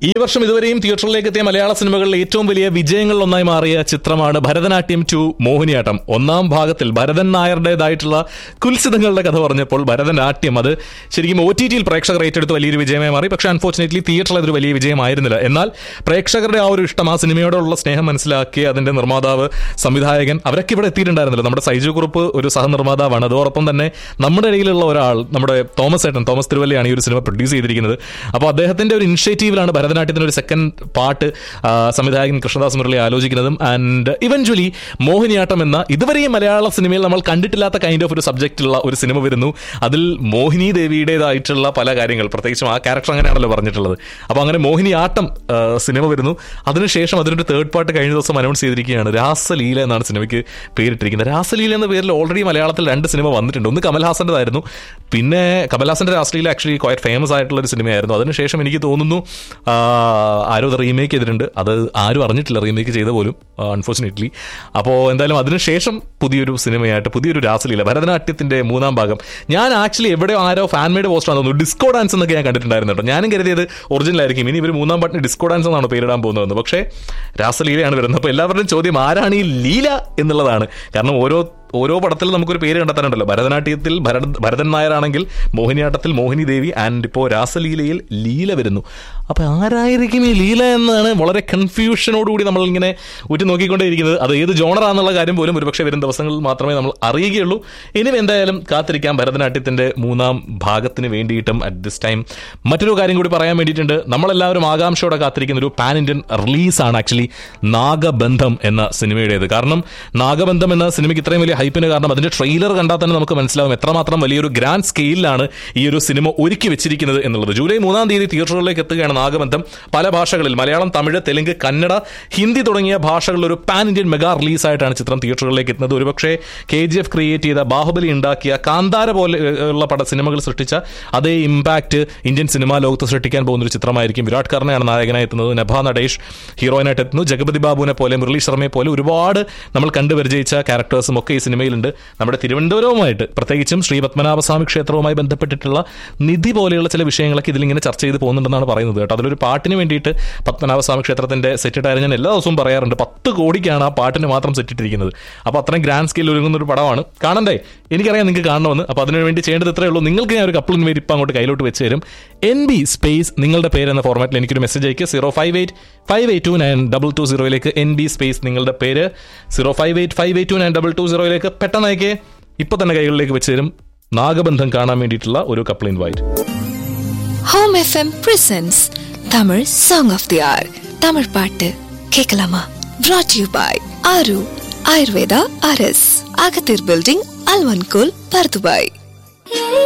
ഈ വർഷം ഇതുവരെയും തിയേറ്ററിലേക്ക് എത്തിയ മലയാള സിനിമകളിലെ ഏറ്റവും വലിയ വിജയങ്ങളിലൊന്നായി മാറിയ ചിത്രമാണ് ഭരതനാട്യം ടു മോഹിനിയാട്ടം ഒന്നാം ഭാഗത്തിൽ ഭരതൻ നായരുടേതായിട്ടുള്ള കുൽസിതങ്ങളുടെ കഥ പറഞ്ഞപ്പോൾ ഭരതനാട്യം അത് ശരിക്കും ഒ ടി ടിയിൽ പ്രേക്ഷകർ ഏറ്റെടുത്ത് വലിയൊരു വിജയമായി മാറി പക്ഷേ അൺഫോർച്ചുനേറ്റ്ലി തിയേറ്ററിൽ അതൊരു വലിയ വിജയമായിരുന്നില്ല എന്നാൽ പ്രേക്ഷകരുടെ ആ ഒരു ഇഷ്ടം ആ സിനിമയോടുള്ള സ്നേഹം മനസ്സിലാക്കി അതിന്റെ നിർമ്മാതാവ് സംവിധായകൻ അവരൊക്കെ ഇവിടെ എത്തിയിട്ടുണ്ടായിരുന്നില്ല നമ്മുടെ സൈജു കുറുപ്പ് ഒരു സഹനിർമ്മാതാവാണ് അതോടൊപ്പം തന്നെ നമ്മുടെ ഇടയിലുള്ള ഒരാൾ നമ്മുടെ തോമസ് ഏട്ടൻ തോമസ് തിരുവല്ലയാണ് ഈ ഒരു സിനിമ പ്രൊഡ്യൂസ് ചെയ്തിരിക്കുന്നത് അപ്പോൾ അദ്ദേഹത്തിന്റെ ഒരു ഇനിഷ്യേറ്റീവിലാണ് ഭരതനാട്യത്തിന് ഒരു സെക്കൻഡ് പാട്ട് ആ, സംവിധായകൻ കൃഷ്ണദാസ് മുരളി ആലോചിക്കുന്നതും ആൻഡ് ഇവഞ്ച്വലി മോഹിനിയാട്ടം എന്ന ഇതുവരെയും മലയാള സിനിമയിൽ നമ്മൾ കണ്ടിട്ടില്ലാത്ത കൈൻഡ് ഓഫ് ഒരു സബ്ജക്റ്റുള്ള ഒരു സിനിമ വരുന്നു അതിൽ മോഹിനി ദേവിയുടേതായിട്ടുള്ള പല കാര്യങ്ങൾ പ്രത്യേകിച്ചും ആ ക്യാരക്ടർ അങ്ങനെയാണല്ലോ പറഞ്ഞിട്ടുള്ളത് അപ്പോൾ അങ്ങനെ മോഹിനിയാട്ടം ആ, സിനിമ വരുന്നു അതിനുശേഷം അതിനൊരു തേർഡ് പാർട്ട് കഴിഞ്ഞ ദിവസം അനൗൺസ് ചെയ്തിരിക്കുകയാണ് രാസലീല എന്നാണ് സിനിമയ്ക്ക് പേരിട്ടിരിക്കുന്നത് രാസലീല എന്ന പേരിൽ ഓൾറെഡി മലയാളത്തിൽ രണ്ട് സിനിമ വന്നിട്ടുണ്ട് ഒന്ന് കമൽഹാസൻ്റെതായിരുന്നു പിന്നെ കമൽഹാസന്റെ രാസലീല ആക്ച്വലി ക്വയറ്റ് ഫേമസ് ആയിട്ടുള്ള ഒരു സിനിമയായിരുന്നു അതിനുശേഷം എനിക്ക് തോന്നുന്നു ആ, ആരോ അത് റീമേക്ക് ചെയ്തിട്ടുണ്ട് അത് ആരും അറിഞ്ഞിട്ടില്ല റീമേക്ക് ചെയ്ത പോലും അൺഫോർച്ചുനേറ്റ്ലി അപ്പോൾ എന്തായാലും അതിനുശേഷം പുതിയൊരു സിനിമയായിട്ട് പുതിയൊരു രാസലീല ഭരതനാട്യത്തിന്റെ മൂന്നാം ഭാഗം ഞാൻ ആക്ച്വലി എവിടെയോ ആരോ ഫാൻമേഡ് പോസ്റ്റർ തോന്നുന്നു ഡിസ്കോ ഡാൻസ് എന്നൊക്കെ ഞാൻ കണ്ടിട്ടുണ്ടായിരുന്നു കേട്ടോ ഞാനും കരുതിയത് ഒറിജിനൽ ആയിരിക്കും ഇനി ഇവർ മൂന്നാം പാട്ടിന് ഡിസ്കോ ഡാൻസ് എന്നാണ് പേരിടാൻ പോകുന്നത് പക്ഷേ രാസലീലയാണ് വരുന്നത് അപ്പോൾ എല്ലാവരുടെയും ചോദ്യം ആരാണ് ഈ ലീല എന്നുള്ളതാണ് കാരണം ഓരോ ഓരോ പടത്തിലും നമുക്കൊരു പേര് കണ്ടെത്താനുണ്ടല്ലോ ഭരതനാട്യത്തിൽ ഭരത ഭരതൻ നായരാണെങ്കിൽ മോഹിനിയാട്ടത്തിൽ മോഹിനി ദേവി ആൻഡ് ഇപ്പോൾ രാസലീലയിൽ ലീല വരുന്നു അപ്പോൾ ആരായിരിക്കും ഈ ലീല എന്നാണ് വളരെ കൺഫ്യൂഷനോടുകൂടി നമ്മൾ ഇങ്ങനെ ഉറ്റു നോക്കിക്കൊണ്ടേയിരിക്കുന്നത് അത് ഏത് ജോണറാന്നുള്ള കാര്യം പോലും ഒരുപക്ഷെ വരും ദിവസങ്ങളിൽ മാത്രമേ നമ്മൾ അറിയുകയുള്ളൂ ഇനി എന്തായാലും കാത്തിരിക്കാം ഭരതനാട്യത്തിന്റെ മൂന്നാം ഭാഗത്തിന് വേണ്ടിയിട്ടും അറ്റ് ദിസ് ടൈം മറ്റൊരു കാര്യം കൂടി പറയാൻ വേണ്ടിയിട്ടുണ്ട് നമ്മളെല്ലാവരും ആകാംക്ഷയോടെ കാത്തിരിക്കുന്ന ഒരു പാൻ ഇന്ത്യൻ റിലീസാണ് ആക്ച്വലി നാഗബന്ധം എന്ന സിനിമയുടേത് കാരണം നാഗബന്ധം എന്ന സിനിമയ്ക്ക് ഇത്രയും വലിയ ഹൈപ്പിന് കാരണം അതിന്റെ ട്രെയിലർ കണ്ടാൽ തന്നെ നമുക്ക് മനസ്സിലാവും എത്രമാത്രം വലിയൊരു ഗ്രാൻഡ് സ്കെയിലാണ് ഈ ഒരു സിനിമ ഒരുക്കി വെച്ചിരിക്കുന്നത് എന്നുള്ളത് ജൂലൈ മൂന്നാം തീയതി തിയേറ്ററുകളിലേക്ക് എത്തുകയാണ് നാഗബന്ധം പല ഭാഷകളിൽ മലയാളം തമിഴ് തെലുങ്ക് കന്നഡ ഹിന്ദി തുടങ്ങിയ ഭാഷകളിൽ ഒരു പാൻ ഇന്ത്യൻ മെഗാ റിലീസായിട്ടാണ് ചിത്രം തിയേറ്ററുകളിലേക്ക് എത്തുന്നത് ഒരുപക്ഷെ കെ ജി എഫ് ക്രിയേറ്റ് ചെയ്ത ബാഹുബലി ഉണ്ടാക്കിയ കാന്താര പോലെ ഏഹ്, ഉള്ള പട സിനിമകൾ സൃഷ്ടിച്ച അതേ ഇമ്പാക്ട് ഇന്ത്യൻ സിനിമാ ലോകത്ത് സൃഷ്ടിക്കാൻ പോകുന്ന ഒരു ചിത്രമായിരിക്കും വിരാട് കർണയാണ് നായകനായി എത്തുന്നത് നഭ നടേഷ് ഹീറോയിനായിട്ട് എത്തുന്നു ജഗപതി ബാബുവിനെ പോലെ മുരളി ശർമ്മയെ പോലെ ഒരുപാട് നമ്മൾ കണ്ടു പരിചയിച്ച ക്യാരക്ടേഴ്സും ഒക്കെ ഈ സിനിമയിലുണ്ട് നമ്മുടെ തിരുവനന്തപുരവുമായിട്ട് പ്രത്യേകിച്ചും ശ്രീ പത്മനാഭസ്വാമി ക്ഷേത്രവുമായി ബന്ധപ്പെട്ടിട്ടുള്ള നിധി പോലെയുള്ള ചില വിഷയങ്ങളൊക്കെ ഇതിലിങ്ങനെ ചർച്ച ചെയ്ത് പോകുന്നുണ്ടെന്നാണ് പറയുന്നത് കേട്ടോ അതിലൊരു പാട്ടിന് വേണ്ടിയിട്ട് പത്മനാഭസ്വാമി ക്ഷേത്രത്തിന്റെ സെറ്റിട്ടായ ഞാൻ എല്ലാ ദിവസവും പറയാറുണ്ട് പത്ത് കോടിക്കാണ് ആ പാട്ടിന് മാത്രം സെറ്റിട്ടിരിക്കുന്നത് അപ്പോൾ അത്രയും ഗ്രാൻഡ് സ്കെയിൽ ഒരുങ്ങുന്ന ഒരു പടമാണ് കാണണ്ടേ എനിക്കറിയാം നിങ്ങൾക്ക് കാണണമെന്ന് അപ്പോൾ അതിനു വേണ്ടി ചെയ്യേണ്ടത് ഇത്രയേ ഉള്ളൂ നിങ്ങൾക്ക് ഞാൻ ഒരു കപ്പിളിന് വേണ്ടി ഇപ്പം അങ്ങോട്ട് കയ്യിലോട്ട് വെച്ച് തരും എൻ ബി സ്പേസ് നിങ്ങളുടെ പേര് എന്ന ഫോർമാറ്റിൽ എനിക്കൊരു മെസ്സേജ് അയക്കുക zero five eight five eight two nine double two സീറോയിലേക്ക് എൻ ബി സ്പേസ് നിങ്ങളുടെ പേര് zero five eight five eight two nine double two സീറോയിലേക്ക് പെട്ടെന്ന് അയക്കേ ഇപ്പൊ തന്നെ കൈകളിലേക്ക് വെച്ച് തരും നാഗബന്ധം കാണാൻ വേണ്ടിയിട്ടുള്ള ഒരു couple invite home FM presents Tamil song of the hour Tamil பாட்டு கேட்கலாமா brought you by Aaru Ayurveda அரஸ் அகத்தீர் பில்டிங் அல்வன்கோல் பர்துபாய்